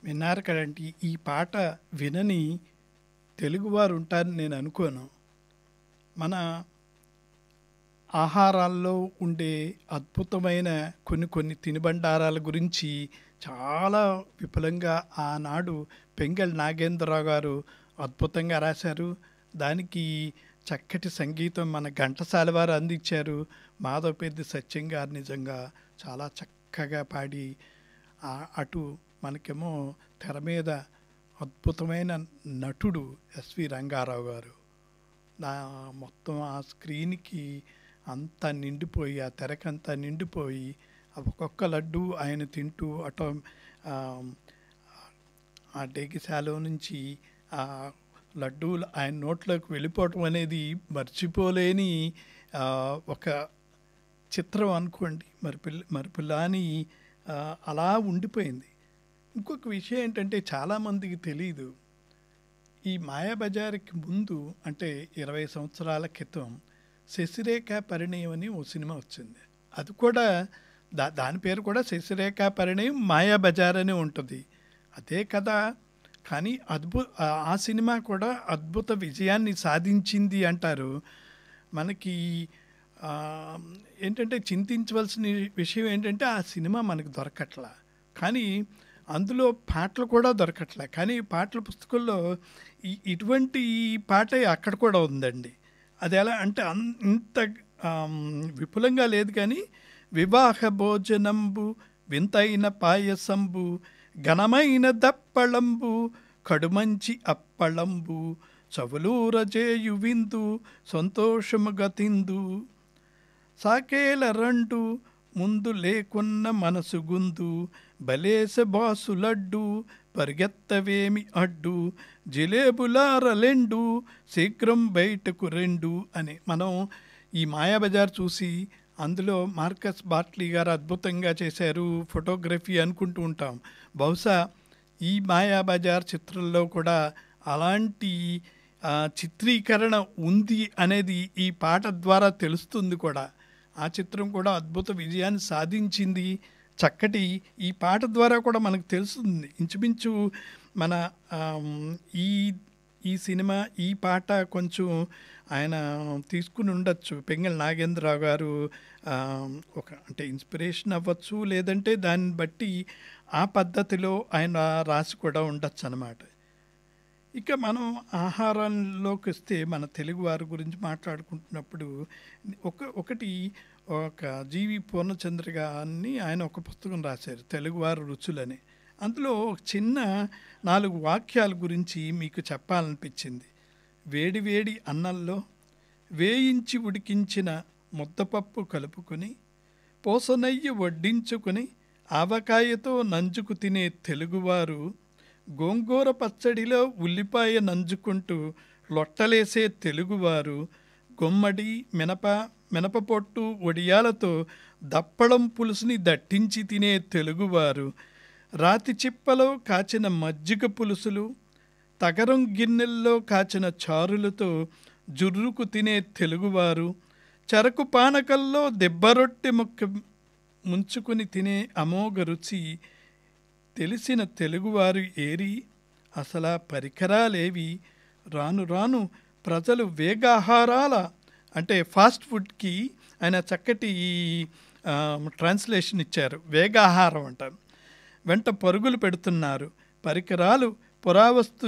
విన్నారు కదండి ఈ పాట వినని తెలుగువారు ఉంటారని నేను అనుకోను మన ఆహారాల్లో ఉండే అద్భుతమైన కొన్ని కొన్ని తినుబండారాల గురించి చాలా విపులంగా ఆనాడు పెంగల్ నాగేంద్రరావు గారు అద్భుతంగా రాశారు దానికి చక్కటి సంగీతం మన ఘంటసాల వారు అందించారు మాధవపెద్ది సత్యం గారు నిజంగా చాలా చక్కగా పాడి ఆ- అటు మనకేమో తెర మీద అద్భుతమైన నటుడు ఎస్వి రంగారావు గారు నా మొత్తం ఆ స్క్రీన్కి అంతా నిండిపోయి ఆ తెరకంతా నిండిపోయి ఆ ఒక్కొక్క లడ్డు ఆయన తింటూ అటో ఆ, ఆ డేగిశాలో నుంచి ఆ లడ్డూలు ఆయన నోట్లోకి వెళ్ళిపోవటం అనేది మర్చిపోలేని ఆ, ఒక చిత్రం అనుకోండి మరి పిల్ల మరి పిల్లాని ఆ, అలా ఉండిపోయింది ఇంకొక విషయం ఏంటంటే చాలామందికి తెలియదు ఈ మాయాబజార్కి ముందు అంటే ఇరవై సంవత్సరాల క్రితం శశిరేఖ పరిణయం అని ఓ సినిమా వచ్చింది అది కూడా దా దాని పేరు కూడా శశిరేఖ పరిణయం మాయాబజార్ అని ఉంటుంది అదే కదా కానీ అద్భు ఆ- ఆ సినిమా కూడా అద్భుత విజయాన్ని సాధించింది అంటారు మనకి ఆ, ఏంటంటే చింతించవలసిన విషయం ఏంటంటే ఆ సినిమా మనకు దొరకట్లా కానీ అందులో పాటలు కూడా దొరకట్లే కానీ పాటల పుస్తకంలో ఈ ఇటువంటి ఈ పాట అక్కడ కూడా ఉందండి అది ఎలా అంటే అన్- ఇంత ఆమ్, విపులంగా లేదు కానీ వివాహ భోజనంబు వింతైన పాయసంబు ఘనమైన దప్పళంబు కడుమంచి అప్పళంబు చవులూరజేయు విందు సంతోషము గతిందు సాకేల రెండు ముందు లేకున్న మనసు గుందు బలేస బాసులడ్డు పరిగెత్తవేమి అడ్డు జిలేబులారలెండు శీఘ్రం బయటకు రెండు అని మనం ఈ మాయాబజార్ చూసి అందులో మార్కస్ బాట్లీ గారు అద్భుతంగా చేశారు ఫోటోగ్రఫీ అనుకుంటూ ఉంటాం బహుశా ఈ మాయాబజార్ చిత్రంలో కూడా అలాంటి ఆ, చిత్రీకరణ ఉంది అనేది ఈ పాట ద్వారా తెలుస్తుంది కూడా ఆ చిత్రం కూడా అద్భుత విజయాన్ని సాధించింది చక్కటి ఈ పాట ద్వారా కూడా మనకు తెలుస్తుంది ఇంచుమించు మన ఆమ్, ఈ ఈ సినిమా ఈ పాట కొంచెం ఆయన తీసుకుని ఉండొచ్చు పెంగల్ నాగేంద్రరావు గారు ఆమ్, ఒక అంటే ఇన్స్పిరేషన్ అవ్వచ్చు లేదంటే దాన్ని బట్టి ఆ పద్ధతిలో ఆయన రాసి కూడా ఉండొచ్చు అనమాట ఇక మనం ఆహారంలోకి వస్తే మన తెలుగు వారి గురించి మాట్లాడుకుంటున్నప్పుడు ఒక ఒకటి ఒక జీవి పూర్ణచంద్ర గారిని ఆయన ఒక పుస్తకం రాశారు తెలుగువారి రుచులని అందులో ఒక చిన్న నాలుగు వాక్యాల గురించి మీకు చెప్పాలనిపించింది వేడి వేడి అన్నంలో వేయించి ఉడికించిన ముద్దపప్పు కలుపుకొని పోసనయ్యి వడ్డించుకొని ఆవకాయతో నంజుకు తినే తెలుగువారు గోంగూర పచ్చడిలో ఉల్లిపాయ నంజుకుంటూ లొట్టలేసే తెలుగువారు గుమ్మడి మినప మినపపొట్టు వడియాలతో దప్పడం పులుసుని దట్టించి తినే తెలుగువారు రాతి చిప్పలో కాచిన మజ్జిగ పులుసులు తగరం గిన్నెల్లో కాచిన చారులతో జుర్రుకు తినే తెలుగువారు చెరకు పానకల్లో దెబ్బరొట్టె మొక్క ముంచుకొని తినే అమోఘ రుచి తెలిసిన తెలుగువారు ఏరి అసలు ఆ పరికరాలేవి రాను రాను ప్రజలు వేగాహారాల అంటే ఫాస్ట్ ఫుడ్కి ఆయన చక్కటి ఆ, ట్రాన్స్లేషన్ ఇచ్చారు వేగాహారం అంటారు వెంట పరుగులు పెడుతున్నారు పరికరాలు పురావస్తు